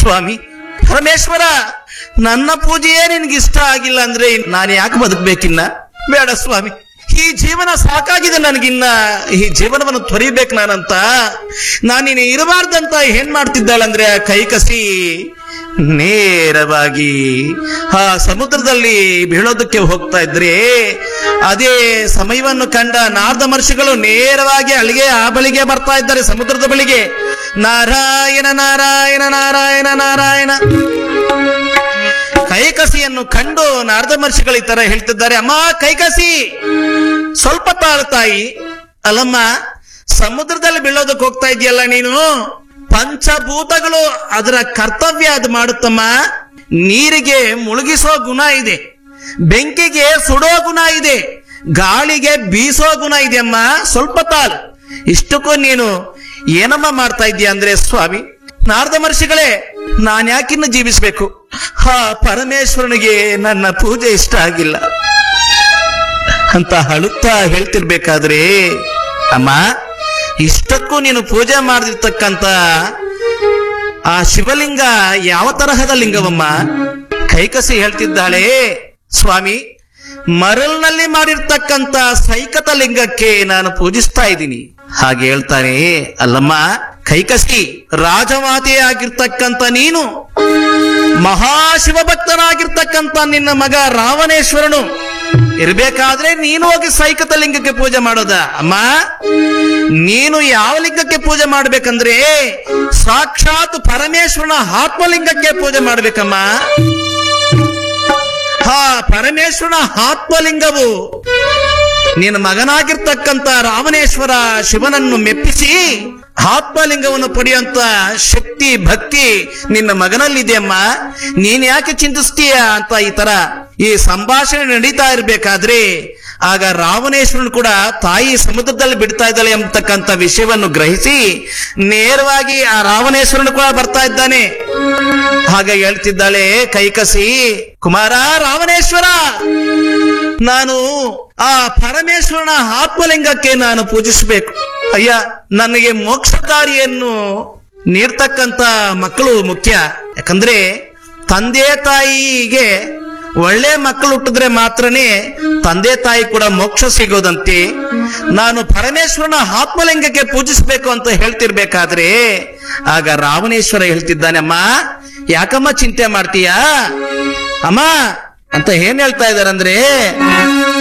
ಸ್ವಾಮಿ ಪರಮೇಶ್ವರ ನನ್ನ ಪೂಜೆಯೇ ನಿನ್ಗೆ ಇಷ್ಟ ಆಗಿಲ್ಲ ಅಂದ್ರೆ ನಾನು ಯಾಕೆ ಬದುಕ್ಬೇಕಿನ್ನ ಬೇಡ ಸ್ವಾಮಿ ಈ ಜೀವನ ಸಾಕಾಗಿದೆ ನನಗಿನ್ನ ಈ ಜೀವನವನ್ನು ತೊರಿಬೇಕು ನಾನಂತ ನಾನಿನ್ನು ಇರಬಾರ್ದಂತ ಏನ್ ಮಾಡ್ತಿದ್ದಾಳಂದ್ರೆ ಆ ಕೈ ಕಸಿ ನೇರವಾಗಿ ಆ ಸಮುದ್ರದಲ್ಲಿ ಬೀಳೋದಕ್ಕೆ ಹೋಗ್ತಾ ಇದ್ರೆ ಅದೇ ಸಮಯವನ್ನು ಕಂಡ ನಾರದ ಮಹರ್ಷಿಗಳು ನೇರವಾಗಿ ಅಲ್ಲಿಗೆ ಆ ಬಳಿಗೆ ಬರ್ತಾ ಇದ್ದಾರೆ ಸಮುದ್ರದ ಬಳಿಗೆ ನಾರಾಯಣ ನಾರಾಯಣ ನಾರಾಯಣ ನಾರಾಯಣ ಕೈಕಸಿಯನ್ನು ಕಂಡು ನಾರದ ಮಹರ್ಷಿಗಳು ಈ ತರ ಹೇಳ್ತಿದ್ದಾರೆ ಅಮ್ಮ ಕೈಕಸಿ ಸ್ವಲ್ಪ ತಾಳು ತಾಯಿ ಅಲ್ಲಮ್ಮ ಸಮುದ್ರದಲ್ಲಿ ಬೀಳೋದಕ್ಕೆ ಹೋಗ್ತಾ ಇದೆಯಲ್ಲ ನೀನು ಪಂಚಭೂತಗಳು ಅದರ ಕರ್ತವ್ಯ ಅದು ಮಾಡುತ್ತಮ್ಮ ನೀರಿಗೆ ಮುಳುಗಿಸೋ ಗುಣ ಇದೆ ಬೆಂಕಿಗೆ ಸುಡೋ ಗುಣ ಇದೆ ಗಾಳಿಗೆ ಬೀಸೋ ಗುಣ ಇದೆ ಅಮ್ಮ ಸ್ವಲ್ಪ ತಾಳು ಇಷ್ಟಕ್ಕೂ ನೀನು ಏನಮ್ಮ ಮಾಡ್ತಾ ಇದೀಯ ಅಂದ್ರೆ ಸ್ವಾಮಿ ನಾರದ ಮಹರ್ಷಿಗಳೇ ನಾನ್ ಯಾಕಿನ್ನು ಜೀವಿಸ್ಬೇಕು ಹಾ ಪರಮೇಶ್ವರನಿಗೆ ನನ್ನ ಪೂಜೆ ಇಷ್ಟ ಆಗಿಲ್ಲ ಅಂತ ಅಳುತ್ತಾ ಹೇಳ್ತಿರ್ಬೇಕಾದ್ರೆ ಅಮ್ಮ ಇಷ್ಟಕ್ಕೂ ನೀನು ಪೂಜೆ ಮಾಡಿರ್ತಕ್ಕಂತ ಆ ಶಿವಲಿಂಗ ಯಾವ ತರಹದ ಲಿಂಗವಮ್ಮ ಕೈಕಸಿ ಹೇಳ್ತಿದ್ದಾಳೆ ಸ್ವಾಮಿ ಮರಲ್ನಲ್ಲಿ ಮಾಡಿರ್ತಕ್ಕಂತ ಸೈಕತ ಲಿಂಗಕ್ಕೆ ನಾನು ಪೂಜಿಸ್ತಾ ಇದ್ದೀನಿ ಹಾಗೆ ಹೇಳ್ತಾನೆ ಅಲ್ಲಮ್ಮ ಕೈಕಸಿ ರಾಜಮಾತೆಯಾಗಿರ್ತಕ್ಕಂತ ನೀನು ಮಹಾಶಿವ ಭಕ್ತನಾಗಿರ್ತಕ್ಕಂತ ನಿನ್ನ ಮಗ ರಾವಣೇಶ್ವರನು ಇರ್ಬೇಕಾದ್ರೆ ನೀನು ಹೋಗಿ ಸೈಕತ ಲಿಂಗಕ್ಕೆ ಪೂಜೆ ಮಾಡೋದ ಅಮ್ಮ ನೀನು ಯಾವ ಲಿಂಗಕ್ಕೆ ಪೂಜೆ ಮಾಡ್ಬೇಕಂದ್ರೆ ಸಾಕ್ಷಾತ್ ಪರಮೇಶ್ವರನ ಆತ್ಮಲಿಂಗಕ್ಕೆ ಪೂಜೆ ಮಾಡ್ಬೇಕಮ್ಮ ಹಾ ಪರಮೇಶ್ವರನ ಆತ್ಮಲಿಂಗವು ನಿನ್ನ ಮಗನಾಗಿರ್ತಕ್ಕಂತ ರಾಮನೇಶ್ವರ ಶಿವನನ್ನು ಮೆಪ್ಪಿಸಿ ಆತ್ಮಲಿಂಗವನ್ನು ಪಡೆಯುವಂತ ಶಕ್ತಿ ಭಕ್ತಿ ನಿನ್ನ ಮಗನಲ್ಲಿದೆಯಮ್ಮ ನೀನ್ ಯಾಕೆ ಚಿಂತಿಸ್ತೀಯ ಅಂತ ಈ ತರ ಈ ಸಂಭಾಷಣೆ ನಡೀತಾ ಇರ್ಬೇಕಾದ್ರೆ ಆಗ ರಾವಣೇಶ್ವರನು ಕೂಡ ತಾಯಿ ಸಮುದ್ರದಲ್ಲಿ ಬಿಡ್ತಾ ಇದ್ದಾಳೆ ಎಂಬತಕ್ಕಂತ ವಿಷಯವನ್ನು ಗ್ರಹಿಸಿ ನೇರವಾಗಿ ಆ ರಾವಣೇಶ್ವರನು ಕೂಡ ಬರ್ತಾ ಇದ್ದಾನೆ ಹಾಗೆ ಹೇಳ್ತಿದ್ದಾಳೆ ಕೈಕಸಿ ಕುಮಾರ ರಾವಣೇಶ್ವರ ನಾನು ಆ ಪರಮೇಶ್ವರನ ಆತ್ಮಲಿಂಗಕ್ಕೆ ನಾನು ಪೂಜಿಸಬೇಕು ಅಯ್ಯ ನನಗೆ ಮೋಕ್ಷಕಾರಿಯನ್ನು ನೀಡ್ತಕ್ಕಂತ ಮಕ್ಕಳು ಮುಖ್ಯ ಯಾಕಂದ್ರೆ ತಂದೆ ತಾಯಿಗೆ ಒಳ್ಳೆ ಮಕ್ಕಳು ಹುಟ್ಟಿದ್ರೆ ಮಾತ್ರನೇ ತಂದೆ ತಾಯಿ ಕೂಡ ಮೋಕ್ಷ ಸಿಗೋದಂತೆ ನಾನು ಪರಮೇಶ್ವರನ ಆತ್ಮಲಿಂಗಕ್ಕೆ ಪೂಜಿಸಬೇಕು ಅಂತ ಹೇಳ್ತಿರ್ಬೇಕಾದ್ರೆ ಆಗ ರಾವಣೇಶ್ವರ ಹೇಳ್ತಿದ್ದಾನೆ ಅಮ್ಮ ಯಾಕಮ್ಮ ಚಿಂತೆ ಮಾಡ್ತೀಯಾ ಅಮ್ಮ ಅಂತ ಏನ್ ಹೇಳ್ತಾ ಇದಾರಂದ್ರೆ